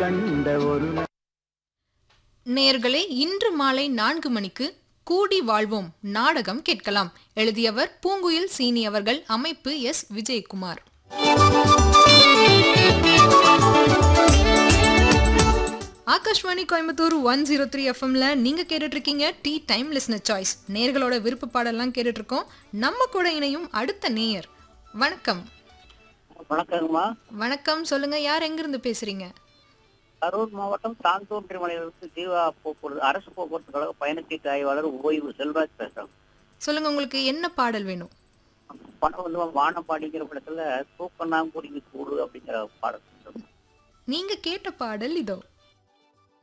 கண்ட ஒரு நாள் நேயர்களே இன்று மாலை நான்கு மணிக்கு கூடி வாழ்வோம் நாடகம் கேட்கலாம் எழுதியவர் பூங்குயில் சீனி அவர்கள் அமைப்பு S Vijayakumar Akashvani Coimbatore one zero three எஃப்எம்ல நீங்க கேட்டுட்டு இருக்கீங்க டீ டைம் லிஸ்னர் சாய்ஸ் நேர்களோட விருப்ப பாடல்லாம் கேட்டுட்டு இருக்கோம் நம்ம கூட இணையும் அடுத்த நேயர் வணக்கம் வணக்கங்கம்மா வணக்கம் சொல்லுங்க யார் எங்கிருந்து பேசுறீங்க கரூர் மாவட்டம் தாந்தோன்றிமலையிலிருந்து ஜீவா போக்குவரத்து அரசு போக்குவரத்து கழக பயணச்சீட்டு ஆய்வாளர் ஓய்வு செல்வராஜ் பேசுறேன் சொல்லுங்க உங்களுக்கு என்ன பாடல் வேணும் பணம் வந்து வானப்பாடிங்கிற படத்துல தூக்கண்ணாங்குருவி கூடு அப்படிங்கிற பாடல் நீங்க கேட்ட பாடல் இதோ